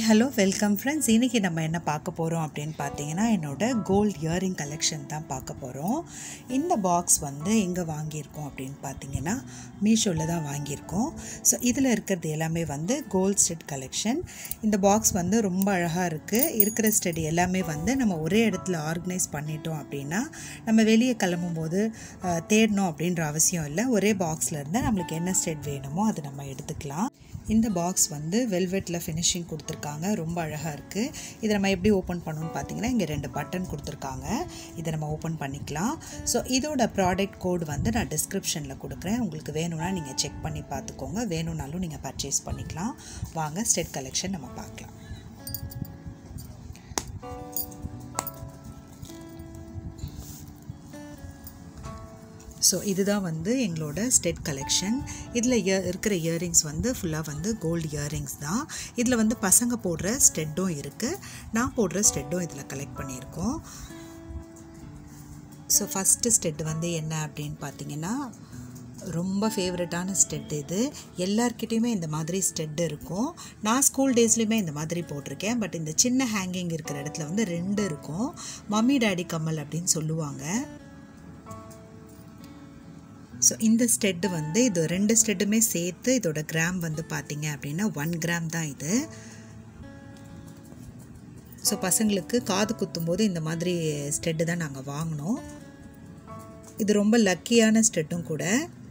hello welcome friends இன்றைக்கி நம்ம என்ன பார்க்க போகிறோம் அப்படின்னு பார்த்தீங்கன்னா என்னோட கோல்ட் இயரிங் கலெக்ஷன் தான் பார்க்க போகிறோம் இந்த பாக்ஸ் வந்து எங்கே வாங்கியிருக்கோம் அப்படின்னு பார்த்தீங்கன்னா மீஷோவில் தான் வாங்கியிருக்கோம் ஸோ இதில் இருக்கிறது எல்லாமே வந்து கோல்ட் ஸ்டெட் கலெக்ஷன் இந்த பாக்ஸ் வந்து ரொம்ப அழகாக இருக்குது இருக்கிற ஸ்டெட் எல்லாமே வந்து நம்ம ஒரே இடத்துல ஆர்கனைஸ் பண்ணிட்டோம் அப்படின்னா நம்ம வெளியே கிளம்பும்போது அஹ், தேடணும் அப்படின்ற அவசியம் இல்லை ஒரே பாக்ஸில் இருந்தால் நம்மளுக்கு என்ன ஸ்டெட் வேணுமோ அதை நம்ம எடுத்துக்கலாம் இந்த பாக்ஸ் வந்து வெல்வெட்டில் ஃபினிஷிங் கொடுத்துருக்காங்க ரொம்ப அழகாக இருக்குது இதை நம்ம எப்படி ஓப்பன் பண்ணணும்னு பார்த்தீங்கன்னா இங்கே ரெண்டு பட்டன் கொடுத்துருக்காங்க இதை நம்ம ஓப்பன் பண்ணிக்கலாம் ஸோ இதோட ப்ராடக்ட் கோடு வந்து நான் டிஸ்கிரிப்ஷனில் கொடுக்குறேன் உங்களுக்கு வேணும்னா நீங்கள் செக் பண்ணி பார்த்துக்கோங்க வேணும்னாலும் நீங்கள் பர்ச்சேஸ் பண்ணிக்கலாம் வாங்க ஸ்டெட் கலெக்ஷன் நம்ம பார்க்கலாம் ஸோ இதுதான் வந்து எங்களோட ஸ்டெட் கலெக்ஷன் இதில் இயர் இருக்கிற இயரிங்ஸ் வந்து ஃபுல்லாக வந்து கோல்டு இயரிங்ஸ் தான் இதில் வந்து பசங்க போடுற ஸ்டெட்டும் இருக்குது நான் போடுற ஸ்டெட்டும் இதில் கலெக்ட் பண்ணியிருக்கோம் ஸோ ஃபஸ்ட்டு ஸ்டெட் வந்து என்ன அப்படின்னு பார்த்தீங்கன்னா ரொம்ப ஃபேவரட்டான ஸ்டெட் இது எல்லார்கிட்டேயுமே இந்த மாதிரி ஸ்டெட் இருக்கும் நான் ஸ்கூல் டேஸ்லேயுமே இந்த மாதிரி போட்டிருக்கேன் பட் இந்த சின்ன ஹேங்கிங் இருக்கிற இடத்துல வந்து ரெண்டு இருக்கும் மம்மி டேடி கம்மல் அப்படின்னு சொல்லுவாங்க ஸோ இந்த ஸ்டெட்டு வந்து இது ரெண்டு ஸ்டெட்டுமே சேர்த்து இதோட கிராம் வந்து பார்த்தீங்க அப்படின்னா ஒன் கிராம் தான் இது ஸோ பசங்களுக்கு காது குத்தும்போது இந்த மாதிரி ஸ்டெட்டு தான் நாங்கள் வாங்கினோம் இது ரொம்ப லக்கியான ஸ்டெட்டும் கூட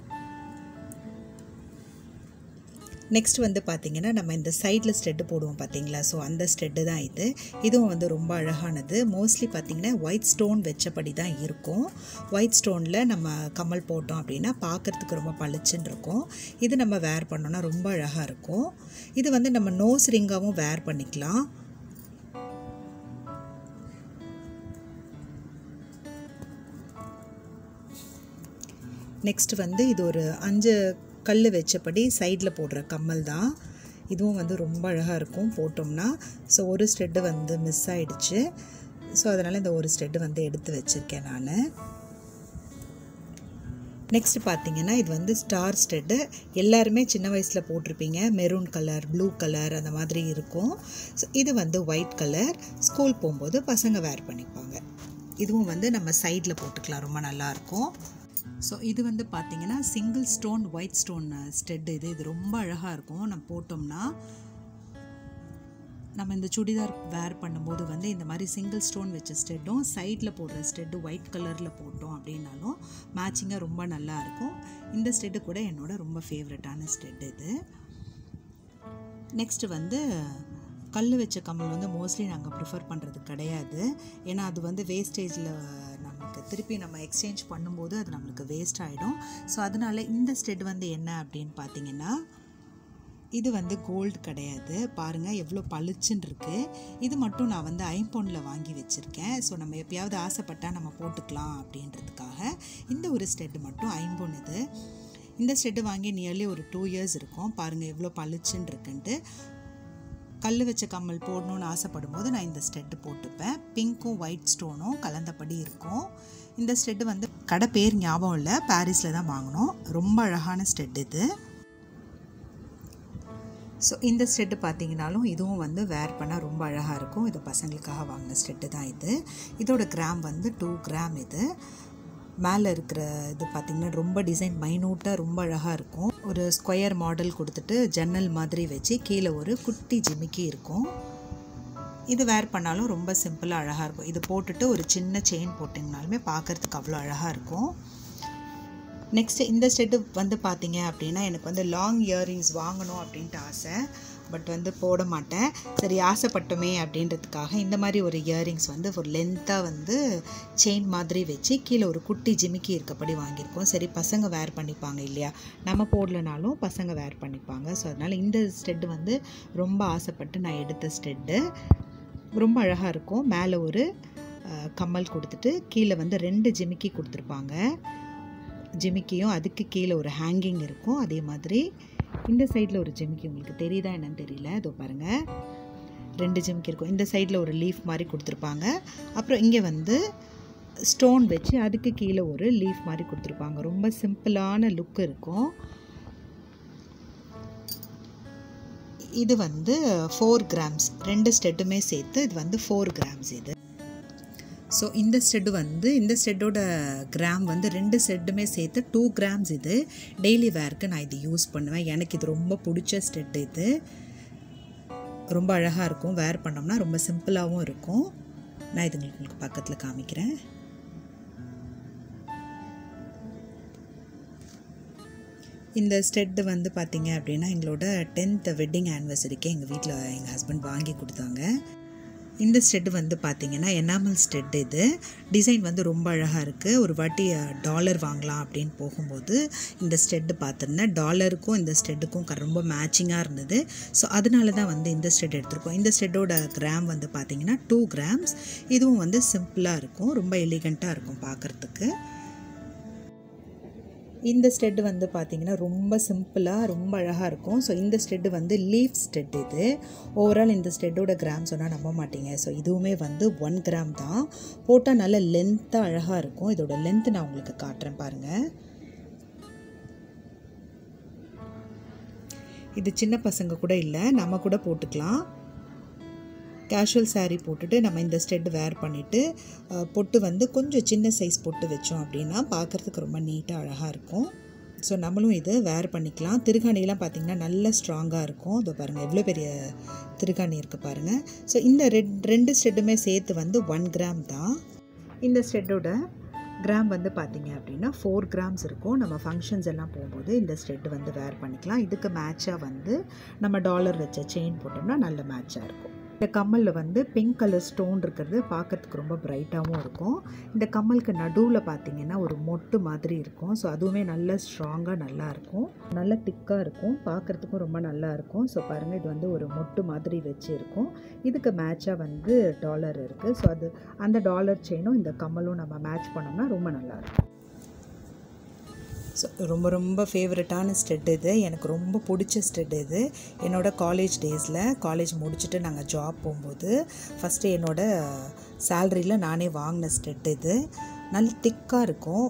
நெக்ஸ்ட் வந்து பார்த்தீங்கன்னா நம்ம இந்த சைடில் ஸ்டெட்டு போடுவோம் பார்த்தீங்களா ஸோ அந்த ஸ்டெட்டு தான் இது இதுவும் வந்து ரொம்ப அழகானது மோஸ்ட்லி பார்த்தீங்கன்னா ஒயிட் ஸ்டோன் வச்சபடி தான் இருக்கும் ஒயிட் ஸ்டோனில் நம்ம கம்மல் போட்டோம் அப்படின்னா பார்க்குறதுக்கு ரொம்ப பளிச்சுன்னு இருக்கும் இது நம்ம வேர் பண்ணோன்னா ரொம்ப அழகாக இருக்கும் இது வந்து நம்ம நோஸ் ரிங்காகவும் வேர் பண்ணிக்கலாம் நெக்ஸ்ட் வந்து இது ஒரு அஞ்சு கல் வச்சபடி சைடில் போடுற கம்மல் தான் இதுவும் வந்து ரொம்ப அழகாக இருக்கும் போட்டோம்னா ஸோ ஒரு ஸ்டெட்டு வந்து மிஸ் ஆயிடுச்சு ஸோ அதனால் இந்த ஒரு ஸ்டெட்டு வந்து எடுத்து வச்சுருக்கேன் நான் நெக்ஸ்ட் பார்த்தீங்கன்னா இது வந்து ஸ்டார் ஸ்டெட்டு எல்லாருமே சின்ன வயசில் போட்டிருப்பீங்க மெரூன் கலர் ப்ளூ கலர் அந்த மாதிரி இருக்கும் ஸோ இது வந்து ஒயிட் கலர் ஸ்கூல் போகும்போது பசங்க வேர் பண்ணிப்பாங்க இதுவும் வந்து நம்ம சைடில் போட்டுக்கலாம் ரொம்ப நல்லாயிருக்கும் ஸோ இது வந்து பார்த்தீங்கன்னா single stone white stone stud இது இது ரொம்ப அழகாக இருக்கும் நம்ம போட்டோம்னா நம்ம இந்த சுடிதார் வேர் பண்ணும்போது வந்து இந்த மாதிரி சிங்கிள் ஸ்டோன் வச்ச ஸ்டெட்டும் சைடில் போடுற ஸ்டெட்டு ஒயிட் கலரில் போட்டோம் அப்படின்னாலும் மேட்சிங்காக ரொம்ப நல்லா இருக்கும் இந்த ஸ்டெட்டு கூட என்னோட ரொம்ப ஃபேவரட்டான ஸ்டெட் இது நெக்ஸ்ட்டு வந்து கல் வச்ச கம்மல் வந்து மோஸ்ட்லி நாங்கள் ப்ரிஃபர் பண்ணுறது கிடையாது ஏன்னா அது வந்து வேஸ்டேஜில் நமக்கு திருப்பி நம்ம எக்ஸ்சேஞ்ச் பண்ணும்போது அது நம்மளுக்கு வேஸ்ட் ஆகிடும் ஸோ அதனால இந்த ஸ்டெட் வந்து என்ன அப்படின்னு பார்த்தீங்கன்னா இது வந்து கோல்டு கிடையாது பாருங்கள் எவ்வளோ பளிச்சுன்னு இருக்குது இது மட்டும் நான் வந்து ஐம்பொனில் வாங்கி வச்சுருக்கேன் ஸோ நம்ம எப்பயாவது ஆசைப்பட்டால் நம்ம போட்டுக்கலாம் அப்படின்றதுக்காக இந்த ஒரு ஸ்டெட்டு மட்டும் ஐம்பொன் இது இந்த ஸ்டெட்டு வாங்கி நியர்லி ஒரு டூ இயர்ஸ் இருக்கும் பாருங்கள் எவ்வளோ பளிச்சுன்னு இருக்குன்ட்டு கல் வச்ச கம்மல் போடணும்னு ஆசைப்படும் போது நான் இந்த ஸ்டெட்டு போட்டுப்பேன் பிங்க்கும் ஒயிட் ஸ்டோனும் கலந்தபடி இருக்கும் இந்த ஸ்டெட்டு வந்து கடை பேர் ஞாபகம் இல்லை பாரிஸில் தான் வாங்கினோம் ரொம்ப அழகான ஸ்டெட் இது ஸோ இந்த ஸ்டெட்டு பார்த்தீங்கனாலும் இதுவும் வந்து வேர் பண்ணால் ரொம்ப அழகாக இருக்கும் இது பசங்களுக்காக வாங்கின ஸ்டெட்டு தான் இது இதோட கிராம் வந்து டூ கிராம் இது மேலே இருக்கிற இது பார்த்திங்கன்னா ரொம்ப டிசைன் மைனூட்டாக ரொம்ப அழகாக இருக்கும் ஒரு ஸ்கொயர் மாடல் கொடுத்துட்டு ஜன்னல் மாதிரி வச்சு கீழே ஒரு குட்டி ஜிமிக்கி இருக்கும் இது வேர் பண்ணாலும் ரொம்ப சிம்பிளாக அழகாக இருக்கும் இது போட்டுட்டு ஒரு சின்ன செயின் போட்டிங்கனாலுமே பார்க்குறதுக்கு அவ்வளோ அழகாக இருக்கும் நெக்ஸ்ட்டு இந்த ஸ்டெட்டு வந்து பார்த்தீங்க அப்படின்னா எனக்கு வந்து லாங் இயரிங்ஸ் வாங்கணும் அப்படின்ட்டு ஆசை பட் வந்து போட மாட்டேன் சரி ஆசைப்பட்டோமே அப்படின்றதுக்காக இந்த மாதிரி ஒரு இயரிங்ஸ் வந்து ஒரு லென்த்தாக வந்து செயின் மாதிரி வச்சு கீழே ஒரு குட்டி ஜிமிக்கி இருக்கப்படி வாங்கியிருக்கோம் சரி பசங்க வேர் பண்ணிப்பாங்க இல்லையா நம்ம போடலனாலும் பசங்க வேர் பண்ணிப்பாங்க ஸோ அதனால் இந்த ஸ்டெட்டு வந்து ரொம்ப ஆசைப்பட்டு நான் எடுத்த ஸ்டெட்டு ரொம்ப அழகாக இருக்கும் மேலே ஒரு அஹ், கம்மல் கொடுத்துட்டு கீழே வந்து ரெண்டு ஜிமிக்கி கொடுத்துருப்பாங்க ஜிமிக்கியும் அதுக்கு கீழே ஒரு ஹேங்கிங் இருக்கும் அதே மாதிரி இந்த சைடில் ஒரு ஜிமிக்கி உங்களுக்கு தெரியுதா என்னன்னு தெரியல இதோ பாருங்கள் ரெண்டு ஜிமிக்கி இருக்கும் இந்த சைடில் ஒரு லீஃப் மாதிரி கொடுத்துருப்பாங்க அப்புறம் இங்கே வந்து ஸ்டோன் வச்சு அதுக்கு கீழே ஒரு லீஃப் மாதிரி கொடுத்துருப்பாங்க ரொம்ப சிம்பிளான லுக் இருக்கும் இது வந்து ஃபோர் கிராம்ஸ் ரெண்டு ஸ்டெட்டுமே சேர்த்து இது வந்து ஃபோர் கிராம்ஸ் இது ஸோ இந்த ஸ்டெட்டு வந்து இந்த ஸ்டெட்டோட கிராம் வந்து ரெண்டு செட்டுமே சேர்த்து டூ கிராம்ஸ் இது டெய்லி வேர்க்கு நான் இது யூஸ் பண்ணுவேன் எனக்கு இது ரொம்ப பிடிச்ச ஸ்டெட் இது ரொம்ப அழகாக இருக்கும் வேர் பண்ணோம்னா ரொம்ப சிம்பிளாகவும் இருக்கும் நான் இது உங்களுக்கு பக்கத்தில் காமிக்கிறேன் இந்த ஸ்டெட்டு வந்து பார்த்திங்க அப்படின்னா எங்களோட டென்த் வெட்டிங் ஆனிவர்சரிக்கு எங்கள் வீட்டில் எங்கள் ஹஸ்பண்ட் வாங்கி கொடுத்தாங்க இந்த ஸ்டெட்டு வந்து பார்த்திங்கன்னா எனாமல் ஸ்டெட் இது டிசைன் வந்து ரொம்ப அழகாக இருக்குது ஒரு வாட்டி டாலர் வாங்கலாம் அப்படின்னு போகும்போது இந்த ஸ்டெட்டு பார்த்துருந்தேன் டாலருக்கும் இந்த ஸ்டெட்டுக்கும் ரொம்ப மேட்சிங்காக இருந்தது ஸோ அதனால தான் வந்து இந்த ஸ்டெட் எடுத்திருக்கோம் இந்த ஸ்டெட்டோட கிராம் வந்து பார்த்திங்கன்னா டூ கிராம்ஸ் இதுவும் வந்து சிம்பிளாக இருக்கும் ரொம்ப எலிகண்ட்டாக இருக்கும் பார்க்குறதுக்கு இந்த ஸ்டெட்டு வந்து பார்த்திங்கன்னா ரொம்ப சிம்பிளாக ரொம்ப அழகாக இருக்கும் ஸோ இந்த ஸ்டெட்டு வந்து லீஃப் ஸ்டெட் இது ஓவரால் இந்த ஸ்டெட்டோட கிராம் சொன்னால் நம்ப மாட்டீங்க ஸோ இதுவுமே வந்து ஒன் கிராம் தான் போட்டால் நல்ல லென்த்தாக அழகாக இருக்கும் இதோட லென்த் நான் உங்களுக்கு காட்டுறேன் பாருங்கள் இது சின்ன பசங்க கூட இல்லை நம்ம கூட போட்டுக்கலாம் கேஷுவல் சாரீ போட்டுட்டு நம்ம இந்த ஸ்டெட் வேர் பண்ணிவிட்டு பொட்டு வந்து கொஞ்சம் சின்ன சைஸ் பொட்டு வச்சோம் அப்படின்னா பார்க்குறதுக்கு ரொம்ப நீட்டாக அழகாக இருக்கும் ஸோ நம்மளும் இது வேர் பண்ணிக்கலாம் திருகாணிலாம் பார்த்திங்கன்னா நல்ல ஸ்ட்ராங்காக இருக்கும் இதோ பாருங்கள் எவ்வளோ பெரிய திருகாணி இருக்குது பாருங்கள் ஸோ இந்த ரெட் ரெண்டு ஸ்டெட்டுமே சேர்த்து வந்து ஒன் கிராம் தான் இந்த ஸ்டெட்டோட கிராம் வந்து பார்த்திங்க அப்படின்னா ஃபோர் கிராம்ஸ் இருக்கும் நம்ம ஃபங்க்ஷன்ஸ் எல்லாம் போகும்போது இந்த ஸ்டெட் வந்து வேர் பண்ணிக்கலாம் இதுக்கு மேட்சாக வந்து நம்ம டாலர் வச்ச செயின் போட்டோம்னா நல்ல மேட்சாக இருக்கும் இந்த கம்மலில் வந்து பிங்க் கலர் ஸ்டோன் இருக்கிறது பார்க்குறதுக்கு ரொம்ப பிரைட்டாகவும் இருக்கும் இந்த கம்மலுக்கு நடுவில் பார்த்தீங்கன்னா ஒரு மொட்டு மாதிரி இருக்கும் ஸோ அதுவுமே நல்ல ஸ்ட்ராங்காக நல்லா இருக்கும் நல்ல திக்காக இருக்கும் பார்க்குறதுக்கும் ரொம்ப நல்லா இருக்கும் ஸோ பாருங்கள் இது வந்து ஒரு மொட்டு மாதிரி வச்சு இருக்கும் இதுக்கு மேட்சாக வந்து டாலர் இருக்குது ஸோ அது அந்த டாலர் செயினும் இந்த கம்மலும் நம்ம மேட்ச் பண்ணோம்னா ரொம்ப நல்லாயிருக்கும் ஸோ ரொம்ப ரொம்ப ஃபேவரட்டான ஸ்டெட் இது எனக்கு ரொம்ப பிடிச்ச ஸ்டெட் இது என்னோடய காலேஜ் டேஸில் காலேஜ் முடிச்சுட்டு நாங்கள் ஜாப் போகும்போது ஃபஸ்ட்டு என்னோடய சேல்ரியில் நானே வாங்கின ஸ்டெட் இது நல்ல திக்காக இருக்கும்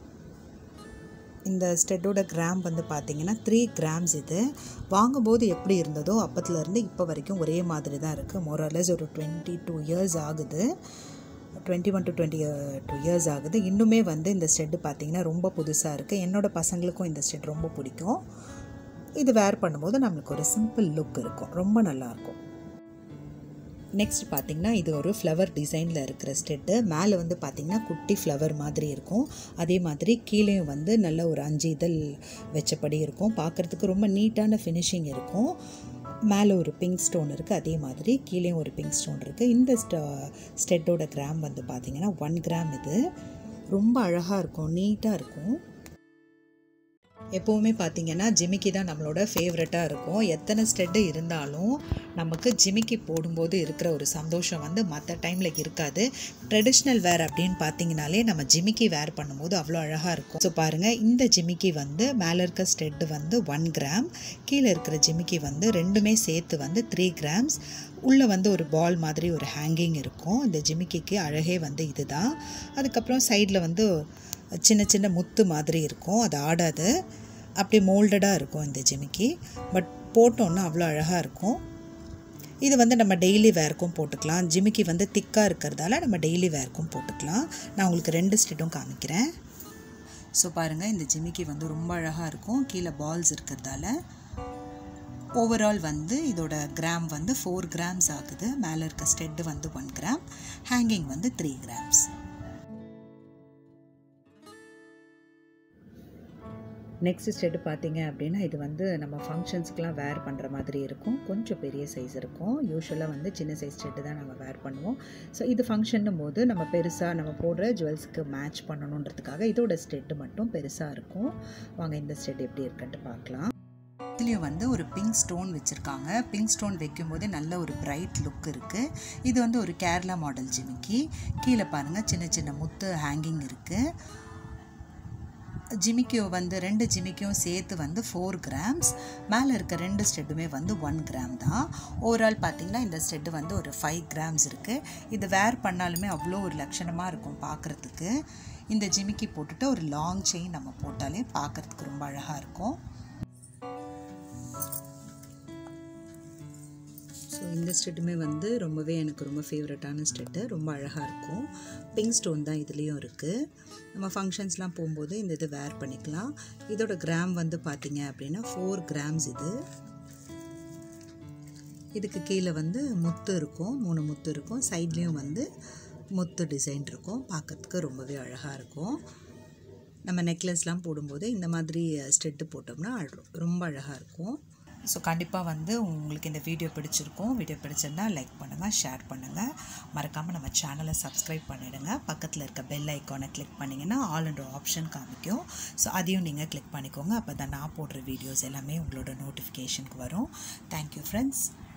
இந்த ஸ்டெட்டோட கிராம் வந்து பார்த்திங்கன்னா த்ரீ கிராம்ஸ் இது வாங்கும்போது எப்படி இருந்ததோ அப்பத்துலேருந்து இப்போ வரைக்கும் ஒரே மாதிரி தான் இருக்குது மோரலஸ் ஒரு டுவெண்ட்டி டூ இயர்ஸ் ஆகுது twenty one to twenty two years ஆகுது இன்னுமே வந்து இந்த ஸ்டெட்டு பார்த்திங்கன்னா ரொம்ப புதுசாக இருக்குது என்னோடய பசங்களுக்கும் இந்த ஸ்டெட் ரொம்ப பிடிக்கும் இது வேர் பண்ணும்போது நம்மளுக்கு ஒரு சிம்பிள் லுக் இருக்கும் ரொம்ப நல்லாயிருக்கும் நெக்ஸ்ட் பார்த்திங்கன்னா இது ஒரு ஃப்ளவர் டிசைனில் இருக்கிற ஸ்டெட்டு மேலே வந்து பார்த்திங்கன்னா குட்டி ஃப்ளவர் மாதிரி இருக்கும் அதே மாதிரி கீழேயும் வந்து நல்ல ஒரு அஞ்சு இதழ் வச்சபடி இருக்கும் பார்க்குறதுக்கு ரொம்ப நீட்டான ஃபினிஷிங் இருக்கும் மேலே ஒரு பிங்க் ஸ்டோன் இருக்குது அதே மாதிரி கீழேயும் ஒரு பிங்க் ஸ்டோன் இருக்குது இந்த ஸ்ட ஸ்டெட்டோட கிராம் வந்து பார்த்திங்கன்னா ஒன் கிராம் இது ரொம்ப அழகாக இருக்கும் நீட்டாக இருக்கும் எப்போவுமே பார்த்திங்கன்னா ஜிமிக்கி தான் நம்மளோட ஃபேவரட்டாக இருக்கும் எத்தனை ஸ்டெட்டு இருந்தாலும் நமக்கு ஜிமிக்கி போடும்போது இருக்கிற ஒரு சந்தோஷம் வந்து மற்ற டைமில் இருக்காது ட்ரெடிஷ்னல் வேர் அப்படின்னு பார்த்தீங்கனாலே நம்ம ஜிமிக்கி வேர் பண்ணும்போது அவ்வளோ அழகாக இருக்கும் ஸோ பாருங்கள் இந்த ஜிமிக்கி வந்து மேலே இருக்க ஸ்டெட்டு வந்து ஒன் கிராம் கீழே இருக்கிற ஜிமிக்கி வந்து ரெண்டுமே சேர்த்து வந்து த்ரீ கிராம்ஸ் உள்ளே வந்து ஒரு பால் மாதிரி ஒரு ஹேங்கிங் இருக்கும் இந்த ஜிமிக்கிக்கு அழகே வந்து இதுதான் அதுக்கப்புறம் சைடில் வந்து சின்ன சின்ன முத்து மாதிரி இருக்கும் அது ஆடாது அப்படியே மோல்டடாக இருக்கும் இந்த ஜிமிக்கி பட் போட்டோன்னா அவ்வளோ அழகாக இருக்கும் இது வந்து நம்ம டெய்லி வேர்க்கும் போட்டுக்கலாம் ஜிமிக்கி வந்து திக்காக இருக்கிறதால நம்ம டெய்லி வேர்க்கும் போட்டுக்கலாம் நான் உங்களுக்கு ரெண்டு ஸ்டெட்டும் காமிக்கிறேன் ஸோ பாருங்கள் இந்த ஜிமிக்கி வந்து ரொம்ப அழகாக இருக்கும் கீழே பால்ஸ் இருக்கிறதால ஓவரால் வந்து இதோட கிராம் வந்து ஃபோர் கிராம்ஸ் ஆகுது மேலே இருக்க ஸ்டெட்டு வந்து ஒன் கிராம் ஹேங்கிங் வந்து த்ரீ கிராம்ஸ் நெக்ஸ்ட் ஸ்டெட்டு பார்த்தீங்க அப்படின்னா இது வந்து நம்ம ஃபங்க்ஷன்ஸ்க்கெலாம் வேர் பண்ணுற மாதிரி இருக்கும் கொஞ்சம் பெரிய சைஸ் இருக்கும் யூஸ்வலாக வந்து சின்ன சைஸ் ஸ்டெட்டு தான் நம்ம வேர் பண்ணுவோம் ஸோ இது ஃபங்க்ஷன்னும் போது நம்ம பெருசாக நம்ம போடுற ஜுவல்ஸ்க்கு மேட்ச் பண்ணணுன்றதுக்காக இதோட ஸ்டெட்டு மட்டும் பெருசாக இருக்கும் வாங்க இந்த ஸ்டெட் எப்படி இருக்குன்ட்டு பார்க்கலாம் இதுலேயும் வந்து ஒரு பிங்க் ஸ்டோன் வச்சுருக்காங்க பிங்க் ஸ்டோன் வைக்கும்போது நல்ல ஒரு பிரைட் லுக் இருக்குது இது வந்து ஒரு கேரளா மாடல் ஜிமிக்கி கீழே பாருங்கள் சின்ன சின்ன முத்து ஹேங்கிங் இருக்குது ஜிமிக்கியோ வந்து ரெண்டு ஜிமிக்கியும் சேர்த்து வந்து ஃபோர் கிராம்ஸ் மேலே இருக்க ரெண்டு ஸ்டெட்டுமே வந்து ஒன் கிராம் தான் ஓவரால் பார்த்திங்கன்னா இந்த ஸ்டெட்டு வந்து ஒரு ஃபைவ் கிராம்ஸ் இருக்குது இது வேர் பண்ணாலுமே அவ்வளோ ஒரு லட்சணமாக இருக்கும் பார்க்குறதுக்கு இந்த ஜிமிக்கி போட்டுட்டு ஒரு லாங் செயின் நம்ம போட்டாலே பார்க்குறதுக்கு ரொம்ப அழகாக இருக்கும் ஸோ இந்த ஸ்டெட்டுமே வந்து ரொம்பவே எனக்கு ரொம்ப ஃபேவரட்டான ஸ்டெட்டு ரொம்ப அழகாக இருக்கும் பிங்க் ஸ்டோன் தான் இதுலேயும் இருக்குது நம்ம ஃபங்க்ஷன்ஸ்லாம் போகும்போது இந்த இது வேர் பண்ணிக்கலாம் இதோட கிராம் வந்து பார்த்தீங்க அப்படின்னா ஃபோர் கிராம்ஸ் இது இதுக்கு கீழே வந்து முத்து இருக்கும் மூணு முத்து இருக்கும் சைட்லேயும் வந்து முத்து டிசைன் இருக்கும் பார்க்கறதுக்கு ரொம்பவே அழகாக இருக்கும் நம்ம நெக்லஸ்லாம் போடும்போது இந்த மாதிரி ஸ்டெட்டு போட்டோம்னா அழ- ரொம்ப அழகாக இருக்கும் ஸோ கண்டிப்பாக வந்து உங்களுக்கு இந்த வீடியோ பிடிச்சிருக்கும் வீடியோ பிடிச்சிருந்தா லைக் பண்ணுங்கள் ஷேர் பண்ணுங்கள் மறக்காமல் நம்ம சேனலை சப்ஸ்கிரைப் பண்ணிடுங்க பக்கத்தில் இருக்க பெல் ஐக்கானை கிளிக் பண்ணிங்கன்னா ஆல் என்ற ஆப்ஷன் காமிக்கும் ஸோ அதையும் நீங்கள் கிளிக் பண்ணிக்கோங்க அப்போ தான் நான் போடுற வீடியோஸ் எல்லாமே உங்களோட நோட்டிஃபிகேஷனுக்கு வரும் தேங்க்யூ ஃப்ரெண்ட்ஸ்